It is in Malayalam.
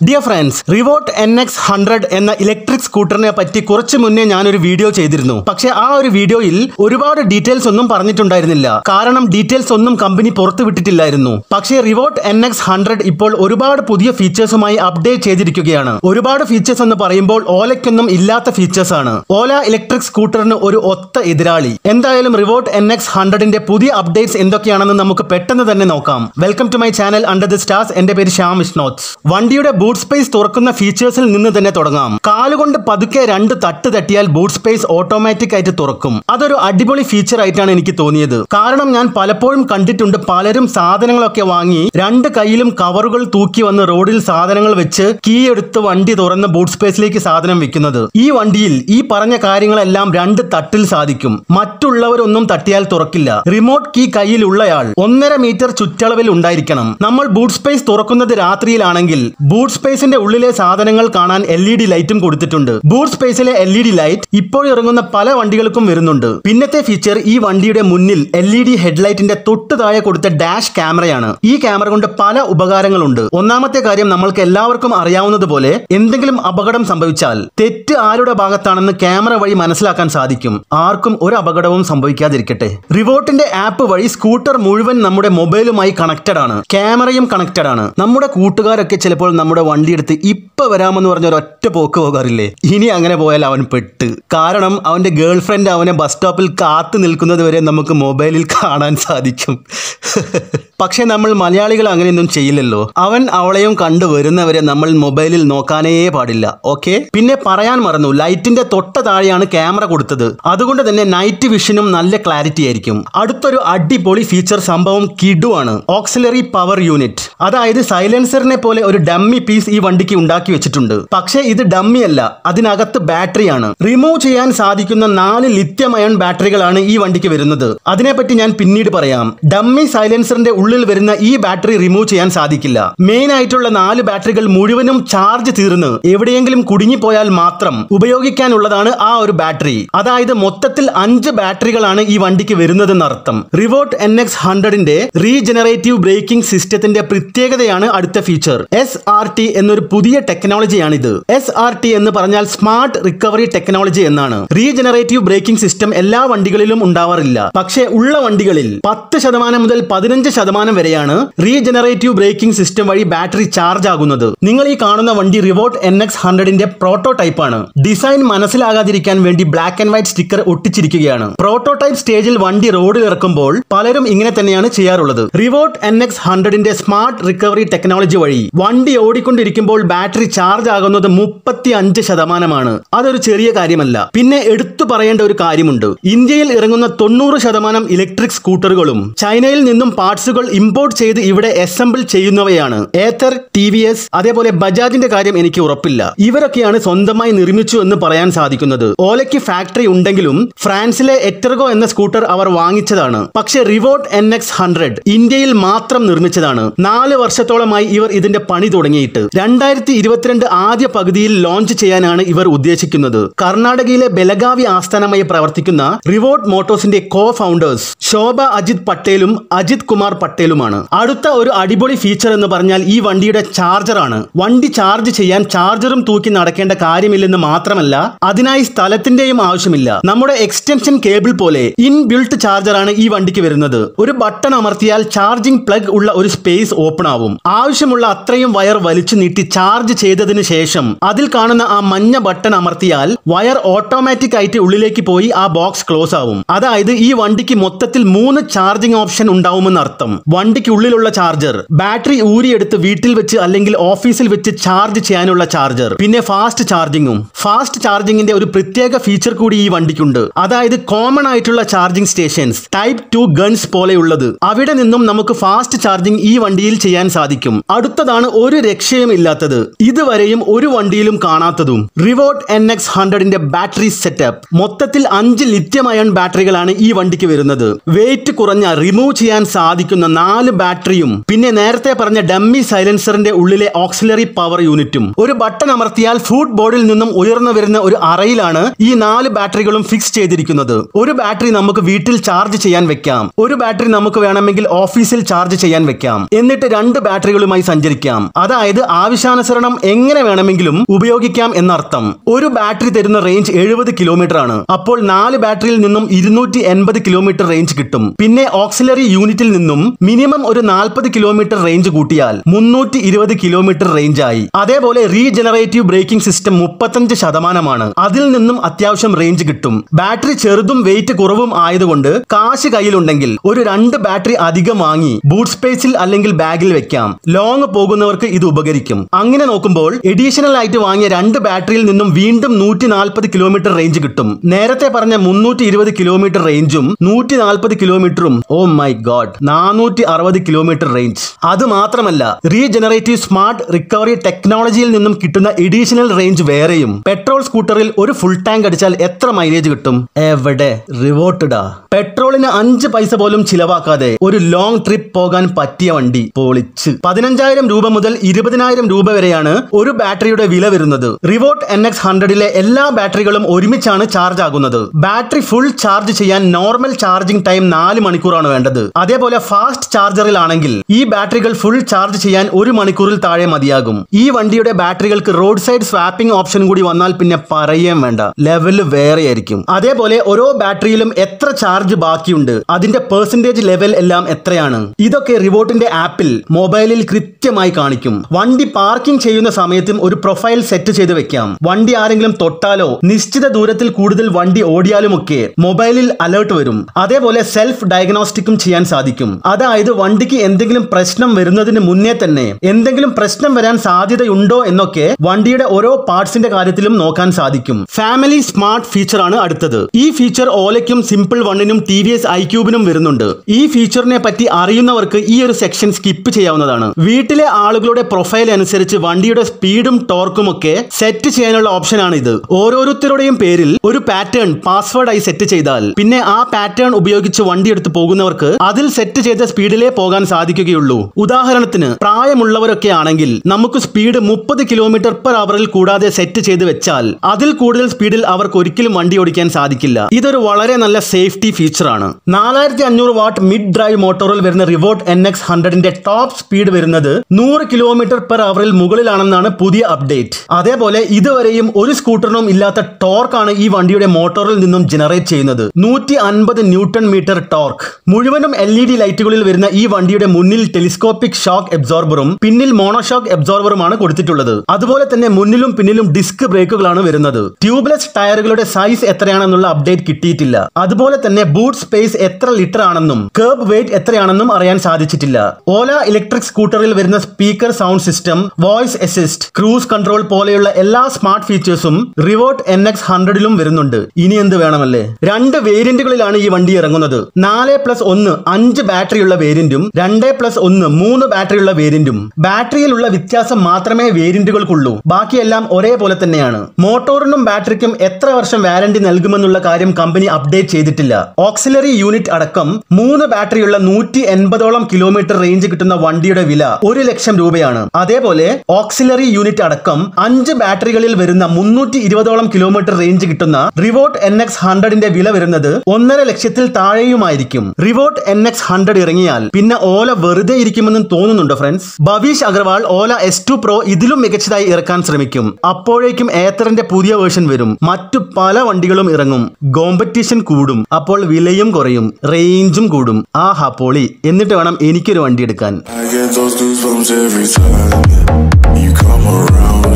Dear friends Revolt N X hundred എന്ന ഇലക്ട്രിക് സ്കൂട്ടറിനെ പറ്റി കുറച്ച് മുന്നേ ഞാനൊരു വീഡിയോ ചെയ്തിരുന്നു പക്ഷെ ആ ഒരു വീഡിയോയിൽ ഒരുപാട് ഡീറ്റെയിൽസ് ഒന്നും പറഞ്ഞിട്ടുണ്ടായിരുന്നില്ല കാരണം ഡീറ്റെയിൽസ് ഒന്നും കമ്പനി പുറത്തു വിട്ടിട്ടില്ലായിരുന്നു പക്ഷേ റിവോട്ട് എൻ എക്സ് ഹൺഡ്രഡ് ഇപ്പോൾ ഒരുപാട് പുതിയ ഫീച്ചേഴ്സുമായി അപ്ഡേറ്റ് ചെയ്തിരിക്കുകയാണ് ഒരുപാട് ഫീച്ചേഴ്സ് എന്ന് പറയുമ്പോൾ ഓലയ്ക്കൊന്നും ഇല്ലാത്ത ഫീച്ചേഴ്സ് ആണ് ഓല ഇലക്ട്രിക് സ്കൂട്ടറിന് ഒരു ഒത്ത എതിരാളി എന്തായാലും റിവോട്ട് എൻ എക്സ് ഹൺഡ്രഡിന്റെ പുതിയ അപ്ഡേറ്റ്സ് എന്തൊക്കെയാണെന്ന് നമുക്ക് പെട്ടെന്ന് തന്നെ നോക്കാം welcome to my channel under the stars എന്റെ പേര് ശ്യാം വിഷ്ണോത്സ് വണ്ടിയുടെ ബൂട്ട് സ്പേസ് തുറക്കുന്ന ഫീച്ചേഴ്സിൽ നിന്ന് തന്നെ തുടങ്ങാം കാലുകൊണ്ട് പതുക്കെ രണ്ട് തട്ട് തട്ടിയാൽ ബൂട്ട് സ്പേസ് ഓട്ടോമാറ്റിക് ആയിട്ട് തുറക്കും അതൊരു അടിപൊളി ഫീച്ചർ ആയിട്ടാണ് എനിക്ക് തോന്നിയത് കാരണം ഞാൻ പലപ്പോഴും കണ്ടിട്ടുണ്ട് പലരും സാധനങ്ങളൊക്കെ വാങ്ങി രണ്ട് കയ്യിലും കവറുകൾ തൂക്കി വന്ന് റോഡിൽ സാധനങ്ങൾ വെച്ച് കീ എടുത്ത് വണ്ടി തുറന്ന് ബൂട്ട് സ്പേസിലേക്ക് സാധനം വെക്കുന്നത് ഈ വണ്ടിയിൽ ഈ പറഞ്ഞ കാര്യങ്ങളെല്ലാം രണ്ട് തട്ടിൽ സാധിക്കും മറ്റുള്ളവരൊന്നും തട്ടിയാൽ തുറക്കില്ല റിമോട്ട് കീ കയ്യിലുള്ളയാൾ ഒന്നര മീറ്റർ ചുറ്റളവിൽ ഉണ്ടായിരിക്കണം നമ്മൾ ബൂട്ട് സ്പേസ് തുറക്കുന്നത് രാത്രിയിലാണെങ്കിൽ ബൂട്ട് സ്പേസിന്റെ ഉള്ളിലെ സാധനങ്ങൾ കാണാൻ എൽ ഇ ഡി ലൈറ്റും കൊടുത്തിട്ടുണ്ട് ബൂട്ട് സ്പേസിലെ എൽ ഇ ഡി ലൈറ്റ് ഇപ്പോൾ ഇറങ്ങുന്ന പല വണ്ടികൾക്കും വരുന്നുണ്ട് പിന്നത്തെ ഫീച്ചർ ഈ വണ്ടിയുടെ മുന്നിൽ എൽ ഇ ഡി ഹെഡ്ലൈറ്റിന്റെ തൊട്ട് താഴെ കൊടുത്ത ഡാഷ് ക്യാമറയാണ് ഈ ക്യാമറ കൊണ്ട് പല ഉപകാരങ്ങളുണ്ട് ഒന്നാമത്തെ കാര്യം നമ്മൾക്ക് എല്ലാവർക്കും അറിയാവുന്നതുപോലെ എന്തെങ്കിലും അപകടം സംഭവിച്ചാൽ തെറ്റ് ആരുടെ ഭാഗത്താണെന്ന് ക്യാമറ വഴി മനസ്സിലാക്കാൻ സാധിക്കും ആർക്കും ഒരു അപകടവും സംഭവിക്കാതിരിക്കട്ടെ റിവോട്ടിന്റെ ആപ്പ് വഴി സ്കൂട്ടർ മുഴുവൻ നമ്മുടെ മൊബൈലുമായി കണക്റ്റഡ് ആണ് ക്യാമറയും കണക്റ്റഡ് ആണ് നമ്മുടെ കൂട്ടുകാരൊക്കെ ചിലപ്പോൾ നമ്മുടെ വണ്ടി എടുത്ത് ഇപ്പൊ വരാമെന്ന് പറഞ്ഞ ഒരു ഒറ്റ പോക്ക് പോകാറില്ലേ ഇനി അങ്ങനെ പോയാൽ അവൻ പെട്ട് കാരണം അവന്റെ ഗേൾ ഫ്രണ്ട് അവനെ ബസ് സ്റ്റോപ്പിൽ കാത്തു നിൽക്കുന്നത് വരെ നമുക്ക് മൊബൈലിൽ കാണാൻ സാധിക്കും പക്ഷെ നമ്മൾ മലയാളികൾ അങ്ങനെയൊന്നും ചെയ്യില്ലല്ലോ അവൻ അവളെയും കണ്ടു വരുന്നവരെ നമ്മൾ മൊബൈലിൽ നോക്കാനേ പാടില്ല ഓക്കെ പിന്നെ പറയാൻ മറന്നു ലൈറ്റിന്റെ തൊട്ട താഴെയാണ് ക്യാമറ കൊടുത്തത് അതുകൊണ്ട് തന്നെ നൈറ്റ് വിഷനും നല്ല ക്ലാരിറ്റി ആയിരിക്കും അടുത്തൊരു അടിപൊളി ഫീച്ചർ സംഭവം കിഡു ആണ് ഓക്സിലറി പവർ യൂണിറ്റ് അതായത് സൈലൻസറിനെ പോലെ ഒരു ഡമ്മി പീസ് ഈ വണ്ടിക്ക് ഉണ്ടാക്കി വെച്ചിട്ടുണ്ട് പക്ഷേ ഇത് ഡമ്മി അല്ല അതിനകത്ത് ബാറ്ററിയാണ് റിമൂവ് ചെയ്യാൻ സാധിക്കുന്ന നാല് ലിത്യം അയൺ ബാറ്ററികളാണ് ഈ വണ്ടിക്ക് വരുന്നത് അതിനെപ്പറ്റി ഞാൻ പിന്നീട് പറയാം ഡമ്മി സൈലൻസറിന്റെ ഉള്ളിൽ വരുന്ന ഈ ബാറ്ററി റിമൂവ് ചെയ്യാൻ സാധിക്കില്ല മെയിൻ ആയിട്ടുള്ള നാല് ബാറ്ററികൾ മുഴുവനും ചാർജ് തീർന്ന് എവിടെയെങ്കിലും കുടുങ്ങിപ്പോയാൽ മാത്രം ഉപയോഗിക്കാനുള്ളതാണ് ആ ഒരു ബാറ്ററി അതായത് മൊത്തത്തിൽ അഞ്ച് ബാറ്ററികളാണ് ഈ വണ്ടിക്ക് വരുന്നതെന്ന് അർത്ഥം റിവോട്ട് എൻ എക്സ് ഹൺഡ്രഡിന്റെ റീജനറേറ്റീവ് ബ്രേക്കിംഗ് സിസ്റ്റത്തിന്റെ പ്രത്യേകതയാണ് അടുത്ത ഫീച്ചർ എസ് ആർ ടി എന്നൊരു പുതിയ ടെക്നോളജിയാണിത് എസ് ആർ ടി എന്ന് പറഞ്ഞാൽ സ്മാർട്ട് റിക്കവറി ടെക്നോളജി എന്നാണ് റീജനറേറ്റീവ് ബ്രേക്കിംഗ് സിസ്റ്റം എല്ലാ വണ്ടികളിലും ഉണ്ടാവാറില്ല പക്ഷേ ഉള്ള വണ്ടികളിൽ പത്ത് ശതമാനം മുതൽ പതിനഞ്ച് ശതമാനം വരെയാണ് റീജനറേറ്റീവ് ബ്രേക്കിംഗ് സിസ്റ്റം വഴി ബാറ്ററി ചാർജ് ആകുന്നത് നിങ്ങൾ ഈ കാണുന്ന വണ്ടി റിവോട്ട് എൻ എക്സ് ഹൺഡ്രഡിന്റെ പ്രോട്ടോടൈപ്പ് ആണ് ഡിസൈൻ മനസ്സിലാകാതിരിക്കാൻ വേണ്ടി ബ്ലാക്ക് ആൻഡ് വൈറ്റ് സ്റ്റിക്കർ ഒട്ടിച്ചിരിക്കുകയാണ് പ്രോട്ടോടൈപ്പ് സ്റ്റേജിൽ വണ്ടി റോഡിൽ ഇറക്കുമ്പോൾ പലരും ഇങ്ങനെ തന്നെയാണ് ചെയ്യാറുള്ളത് റിവോട്ട് എൻ എക്സ് ഹൺഡ്രഡിന്റെ സ്മാർട്ട് റിക്കവറി ടെക്നോളജി വഴി വണ്ടി ഓടിക്കൊണ്ടിരിക്കുമ്പോൾ ബാറ്ററി ചാർജ് ആകുന്നത് മുപ്പത്തി അഞ്ച് ശതമാനമാണ് അതൊരു ചെറിയ കാര്യമല്ല പിന്നെ എടുത്തു പറയേണ്ട ഒരു കാര്യമുണ്ട് ഇന്ത്യയിൽ ഇറങ്ങുന്ന തൊണ്ണൂറ് ശതമാനം ഇലക്ട്രിക് സ്കൂട്ടറുകളും ചൈനയിൽ നിന്നും പാർട്സുകൾ ഇമ്പോർട്ട് ചെയ്ത് ഇവിടെ അസംബിൾ ചെയ്യുന്നവയാണ് ഏത്തർ ടി വി എസ് അതേപോലെ ബജാജിന്റെ കാര്യം എനിക്ക് ഉറപ്പില്ല ഇവരൊക്കെയാണ് സ്വന്തമായി നിർമ്മിച്ചു എന്ന് പറയാൻ സാധിക്കുന്നത് ഓലയ്ക്ക് ഫാക്ടറി ഉണ്ടെങ്കിലും ഫ്രാൻസിലെ എറ്റർഗോ എന്ന സ്കൂട്ടർ അവർ വാങ്ങിച്ചതാണ് പക്ഷെ റിവോട്ട് എൻ എക്സ് ഹൺഡ്രഡ് ഇന്ത്യയിൽ മാത്രം നിർമ്മിച്ചതാണ് നാല് വർഷത്തോളമായി ഇവർ ഇതിന്റെ പണി തുടങ്ങിയിട്ട് രണ്ടായിരത്തി ഇരുപത്തിരണ്ട് ആദ്യ പകുതിയിൽ ലോഞ്ച് ചെയ്യാനാണ് ഇവർ ഉദ്ദേശിക്കുന്നത് കർണാടകയിലെ ബെലഗാവി ആസ്ഥാനമായി പ്രവർത്തിക്കുന്ന റിവോട്ട് മോട്ടോഴ്സിന്റെ കോ ഫൗണ്ടേഴ്സ് ശോഭ അജിത് പട്ടേലും അജിത് കുമാർ പട്ടേലുമാണ് അടുത്ത ഒരു അടിപൊളി ഫീച്ചർ എന്ന് പറഞ്ഞാൽ ഈ വണ്ടിയുടെ ചാർജറാണ് വണ്ടി ചാർജ് ചെയ്യാൻ ചാർജറും തൂക്കി നടക്കേണ്ട കാര്യമില്ലെന്ന് മാത്രമല്ല അതിനായി സ്ഥലത്തിന്റെയും ആവശ്യമില്ല നമ്മുടെ എക്സ്റ്റൻഷൻ കേബിൾ പോലെ ഇൻ ബിൽട്ട് ചാർജറാണ് ഈ വണ്ടിക്ക് വരുന്നത് ഒരു ബട്ടൺ അമർത്തിയാൽ ചാർജിംഗ് പ്ലഗ് ഉള്ള ഒരു സ്പേസ് ഓപ്പൺ ആവും ആവശ്യമുള്ള അത്രയും വയർ വലിച്ചു നീട്ടി ചാർജ് ചെയ്തതിന് ശേഷം അതിൽ കാണുന്ന ആ മഞ്ഞ ബട്ടൺ അമർത്തിയാൽ വയർ ഓട്ടോമാറ്റിക് ആയിട്ട് ഉള്ളിലേക്ക് പോയി ആ ബോക്സ് ക്ലോസ് ആവും അതായത് ഈ വണ്ടിക്ക് മൊത്തത്തിൽ മൂന്ന് ചാർജിംഗ് ഓപ്ഷൻ ഉണ്ടാവുമെന്ന് അർത്ഥം വണ്ടിക്ക് ഉള്ളിലുള്ള ചാർജർ ബാറ്ററി ഊരിയെടുത്ത് വീട്ടിൽ വെച്ച് അല്ലെങ്കിൽ ഓഫീസിൽ വെച്ച് ചാർജ് ചെയ്യാനുള്ള ചാർജർ പിന്നെ ഫാസ്റ്റ് ചാർജിങ്ങും ഫാസ്റ്റ് ചാർജിങ്ങിന്റെ ഒരു പ്രത്യേക ഫീച്ചർ കൂടി ഈ വണ്ടിക്കുണ്ട് അതായത് കോമൺ ആയിട്ടുള്ള charging stations type two guns പോലെയുള്ളത് അവിടെ നിന്നും നമുക്ക് ഫാസ്റ്റ് ചാർജിംഗ് ഈ വണ്ടിയിൽ ചെയ്യാൻ സാധിക്കും അടുത്തതാണ് ഒരു രക്ഷയും ഇല്ലാത്തത് ഇതുവരെയും ഒരു വണ്ടിയിലും കാണാത്തതും റിവോട്ട് എൻ എക്സ് ഹൺഡ്രഡിന്റെ ബാറ്ററി സെറ്റപ്പ് മൊത്തത്തിൽ അഞ്ച് ലിത്യം അയൺ ബാറ്ററികളാണ് ഈ വണ്ടിക്ക് വരുന്നത് വെയിറ്റ് കുറഞ്ഞ റിമൂവ് ചെയ്യാൻ സാധിക്കുന്ന നാല് ബാറ്ററിയും പിന്നെ നേരത്തെ പറഞ്ഞ ഡമ്മി സൈലൻസറിന്റെ ഉള്ളിലെ ഓക്സിലറി പവർ യൂണിറ്റും ഒരു ബട്ടൺ അമർത്തിയാൽ ഫുഡ് ബോർഡിൽ നിന്നും ഉയർന്നു വരുന്ന ഒരു അറയിലാണ് ഈ നാല് ബാറ്ററികളും ഫിക്സ് ചെയ്തിരിക്കുന്നത് ഒരു ബാറ്ററി നമുക്ക് വീട്ടിൽ ചാർജ് ചെയ്യാൻ വെക്കാം ഒരു ബാറ്ററി നമുക്ക് വേണമെങ്കിൽ ഓഫീസിൽ ചാർജ് ചെയ്യാൻ വെക്കാം എന്നിട്ട് രണ്ട് ബാറ്ററികളുമായി സഞ്ചരിക്കാം അതായത് ആവശ്യാനുസരണം എങ്ങനെ വേണമെങ്കിലും ഉപയോഗിക്കാം എന്നർത്ഥം ഒരു ബാറ്ററി തരുന്ന റേഞ്ച് എഴുപത് കിലോമീറ്റർ ആണ് അപ്പോൾ നാല് ബാറ്ററിയിൽ നിന്നും ഇരുന്നൂറ്റി എൺപത് കിലോമീറ്റർ റേഞ്ച് കിട്ടും പിന്നെ ഓക്സിലറി യൂണിറ്റിൽ നിന്നും മിനിമം ഒരു നാൽപ്പത് കിലോമീറ്റർ റേഞ്ച് കൂട്ടിയാൽ മുന്നൂറ്റി ഇരുപത് കിലോമീറ്റർ റേഞ്ച് ആയി അതേപോലെ റീജനറേറ്റീവ് ബ്രേക്കിംഗ് സിസ്റ്റം മുപ്പത്തഞ്ച് ശതമാനമാണ് അതിൽ നിന്നും അത്യാവശ്യം റേഞ്ച് കിട്ടും ബാറ്ററി ചെറുതും വെയിറ്റ് കുറവും ആയതുകൊണ്ട് കാശ് കയ്യിലുണ്ടെങ്കിൽ ഒരു രണ്ട് ബാറ്ററി അധികം വാങ്ങി ബൂട്ട് സ്പേസിൽ അല്ലെങ്കിൽ ബാഗിൽ വെക്കാം ലോങ് പോകുന്നവർക്ക് ഇത് ഉപകരിക്കും അങ്ങനെ നോക്കുമ്പോൾ എഡീഷണൽ ആയിട്ട് വാങ്ങിയ രണ്ട് ബാറ്ററിയിൽ നിന്നും വീണ്ടും നൂറ്റി നാൽപ്പത് കിലോമീറ്റർ റേഞ്ച് കിട്ടും നേരത്തെ പറഞ്ഞ മുന്നൂറ്റി ഇരുപത് കിലോമീറ്റർ റേഞ്ചും നൂറ്റി നാൽപ്പത് കിലോമീറ്ററും ഓ മൈ ഗോഡ് നാനൂറ്റി അറുപത് കിലോമീറ്റർ റേഞ്ച് അത് മാത്രമല്ല റീജനറേറ്റീവ് സ്മാർട്ട് റിക്കവറി ടെക്നോളജിയിൽ നിന്നും കിട്ടുന്ന എഡീഷണൽ റേഞ്ച് വേറെയും പെട്രോൾ സ്കൂട്ടറിൽ ഒരു ഫുൾ ടാങ്ക് അടിച്ചാൽ എത്ര മൈലേജ് കിട്ടും എവിടെ റിവോർട്ടഡാ പെട്രോളിന് അഞ്ച് പൈസ പോലും ചിലവാക്കാതെ ഒരു ലോങ് ട്രിപ്പ് പോകാൻ പറ്റിയ വണ്ടി പൊളിച്ച് പതിനഞ്ചായിരം രൂപ മുതൽ ഇരുപതിനായിരം രൂപ വരെയാണ് ഒരു ബാറ്ററിയുടെ വില വരുന്നത് റിവോട്ട് എൻ എക്സ് ഹൺഡ്രഡിലെ എല്ലാ ബാറ്ററികളും ഒരുമിച്ചാണ് ചാർജ് ആകുന്നത് ബാറ്ററി ഫുൾ ചാർജ് ചെയ്യാൻ നോർമൽ ചാർജിംഗ് ടൈം നാല് മണിക്കൂറാണ് വേണ്ടത് അതേപോലെ ഫാസ്റ്റ് ചാർജറിലാണെങ്കിൽ ഈ ബാറ്ററികൾ ഫുൾ ചാർജ് ചെയ്യാൻ ഒരു മണിക്കൂറിൽ താഴെ മതിയാകും ഈ വണ്ടിയുടെ ബാറ്ററികൾക്ക് റോഡ് സൈഡ് സ്വാപ്പിംഗ് ഓപ്ഷൻ കൂടി വന്നാൽ പിന്നെ പറയുകയും വേണ്ട ലെവല് വേറെയായിരിക്കും അതേപോലെ ഓരോ ബാറ്ററിയിലും എത്ര ചാർജ് ബാക്കിയുണ്ട് അതിന്റെ പെർസെന്റേജ് ലെവൽ എല്ലാം എത്രയാണ് ഇതൊക്കെ റിവോട്ടിന്റെ ആപ്പിൽ മൊബൈലിൽ കൃത്യമായി കാണിക്കും വണ്ടി പാർക്കിംഗ് ചെയ്യുന്ന സമയത്തും ഒരു പ്രൊഫൈൽ സെറ്റ് ചെയ്ത് വെക്കാം വണ്ടി ആരെങ്കിലും തൊട്ടാലോ നിശ്ചിത ദൂരത്തിൽ കൂടുതൽ വണ്ടി ഓടിയാലുമൊക്കെ മൊബൈലിൽ അലേർട്ട് വരും അതേപോലെ സെൽഫ് ഡയഗ്നോസ്റ്റിക്കും ചെയ്യാൻ സാധിക്കും അതായത് വണ്ടിക്ക് എന്തെങ്കിലും പ്രശ്നം വരുന്നതിന് മുന്നേ തന്നെ എന്തെങ്കിലും പ്രശ്നം വരാൻ സാധ്യതയുണ്ടോ എന്നൊക്കെ വണ്ടിയുടെ ഓരോ പാർട്സിന്റെ കാര്യത്തിലും നോക്കാൻ സാധിക്കും ഫാമിലി സ്മാർട്ട് ഫീച്ചർ ആണ് അടുത്തത് ഈ ഫീച്ചർ ഓലയ്ക്കും സിമ്പിൾ വണ്ണിനും ടി വി എസ് ഐ ക്യൂബിനും വരുന്നുണ്ട് ഈ ഫീച്ചറിനെ പറ്റി അറിയുന്നവർക്ക് ഈ ഒരു സെക്ഷൻ സ്കിപ്പ് ചെയ്യാവുന്നതാണ് വീട്ടിലെ ആളുകളുടെ പ്രൊഫൈൽ അനുസരിച്ച് വണ്ടിയുടെ സ്പീഡും ടോർക്കും ഒക്കെ സെറ്റ് ചെയ്യാനുള്ള ഓപ്ഷനാണ് ഇത് ഓരോരുത്തരുടെയും പേരിൽ ഒരു പാറ്റേൺ പാസ്വേഡായി സെറ്റ് ചെയ്താൽ പിന്നെ ആ പാറ്റേൺ ഉപയോഗിച്ച് വണ്ടി എടുത്ത് പോകുന്നവർക്ക് അതിൽ സെറ്റ് ചെയ്ത സ്പീഡിലേ പോകാൻ സാധിക്കുകയുള്ളൂ ഉദാഹരണത്തിന് പ്രായമുള്ളവരൊക്കെ ആണെങ്കിൽ നമുക്ക് സ്പീഡ് മുപ്പത് കിലോമീറ്റർ പെർ അവറിൽ കൂടാതെ സെറ്റ് ചെയ്ത് വെച്ചാൽ അതിൽ കൂടുതൽ സ്പീഡിൽ അവർക്ക് ഒരിക്കലും വണ്ടി ഓടിക്കാൻ സാധിക്കില്ല ഇതൊരു വളരെ നല്ല സേഫ്റ്റി ഫീച്ചറാണ് നാലായിരത്തി അഞ്ഞൂറ് വാട്ട് മിഡ് ഡ്രൈവ് മോട്ടോറിൽ വരുന്ന റിവോട്ട് എൻ എക്സ് ഹൺഡ്രഡിന്റെ ടോപ്പ് സ്പീഡ് വരുന്നത് നൂറ് കിലോമീറ്റർ പെർ അവറിൽ മുകളിലാണെന്നാണ് പുതിയ അപ്ഡേറ്റ് അതേപോലെ ഇതുവരെയും ഒരു സ്കൂട്ടറിനും ഇല്ലാത്ത ടോർക്കാണ് ഈ വണ്ടിയുടെ മോട്ടോറിൽ നിന്നും ജനറേറ്റ് ചെയ്യുന്നത് നൂറ്റി അൻപത് ന്യൂട്ടൺ മീറ്റർ ടോർക്ക് മുഴുവനും എൽ ഇ ഡി ലൈറ്റുകളിൽ വരുന്ന ഈ വണ്ടിയുടെ മുന്നിൽ ടെലിസ്കോപ്പിക് ഷോക്ക് എബ്സോർബറും പിന്നിൽ മോണോഷോക്ക് എബ്സോർബറുമാണ് കൊടുത്തിട്ടുള്ളത് അതുപോലെ തന്നെ മുന്നിലും പിന്നിലും ഡിസ്ക് ബ്രേക്കുകളാണ് വരുന്നത് ട്യൂബ്ലെസ് ടയറുകളുടെ സൈസ് എത്രയാണെന്നുള്ള അപ്ഡേറ്റ് കിട്ടിയിട്ടില്ല അതുപോലെ തന്നെ ബൂട്ട് സ്പേസ് എത്ര ലിറ്റർ ആണെന്നും കേർബ് വെയിറ്റ് എത്രയാണെന്നും അറിയാൻ സാധിച്ചിട്ടില്ല ഓല ഇലക്ട്രിക് സ്കൂട്ടറിൽ വരുന്ന speaker sound system voice assist cruise control പോലെയുള്ള എല്ലാ സ്മാർട്ട് ഫീച്ചേഴ്സും റിവോട്ട് എൻ എക്സ് ഹൺഡ്രഡിലും വരുന്നുണ്ട് ഇനി എന്ത് വേണമല്ലേ രണ്ട് വേരിയന്റുകളിലാണ് ഈ വണ്ടി ഇറങ്ങുന്നത് നാല് പ്ലസ് ഒന്ന് അഞ്ച് ബാറ്ററിയുള്ള വേരിയന്റും രണ്ട് പ്ലസ് ഒന്ന് മൂന്ന് ബാറ്ററിയുള്ള വേരിയന്റും ബാറ്ററിയിലുള്ള വ്യത്യാസം മാത്രമേ വേരിയന്റുകൾക്കുള്ളൂ ബാക്കിയെല്ലാം ഒരേപോലെ തന്നെയാണ് മോട്ടോറിനും ബാറ്ററിക്കും എത്ര വർഷം വാറന്റി നൽകുമെന്നുള്ള കാര്യം കമ്പനി അപ്ഡേറ്റ് ചെയ്തിട്ടില്ല ഓക്സിലറി യൂണിറ്റ് അടക്കം മൂന്ന് ബാറ്ററിയുള്ള നൂറ്റി എൺപതോളം കിലോമീറ്റർ റേഞ്ച് കിട്ടുന്ന വണ്ടിയുടെ വില ഒരു ലക്ഷം രൂപയാണ് അതേപോലെ ഓക്സിലറി യൂണിറ്റ് അടക്കം അഞ്ച് ബാറ്ററികളിൽ വരുന്ന മുന്നൂറ്റി ഇരുപതോളം കിലോമീറ്റർ റേഞ്ച് കിട്ടുന്ന റിവോട്ട് എൻ എക്സ് ഹൺഡ്രഡിന്റെ വില വരുന്നത് ഒന്നര ലക്ഷത്തിൽ താഴെയുമായിരിക്കും റിവോട്ട് എൻ എക്സ് ഹൺഡ്രഡ് ഇറങ്ങിയാൽ പിന്നെ ഓല വെറുതെ ഇരിക്കുമെന്ന് തോന്നുന്നുണ്ടോ friends Bhavish Agarwal Ola S two pro ഇതിലും മികച്ചതായി ഇറക്കാൻ ശ്രമിക്കും അപ്പോഴേക്കും ഏത്തറിന്റെ പുതിയ വേർഷൻ വരും മറ്റു പല വണ്ടികളും ഇറങ്ങും കോമ്പറ്റീഷൻ കൂടും അപ്പോൾ വിലയും കുറയും റേഞ്ചും കൂടും ആ ഹപ്പോളി എന്നിട്ട് വേണം എനിക്കൊരു വണ്ടി എടുക്കാൻ I get those goosebumps every time you come around.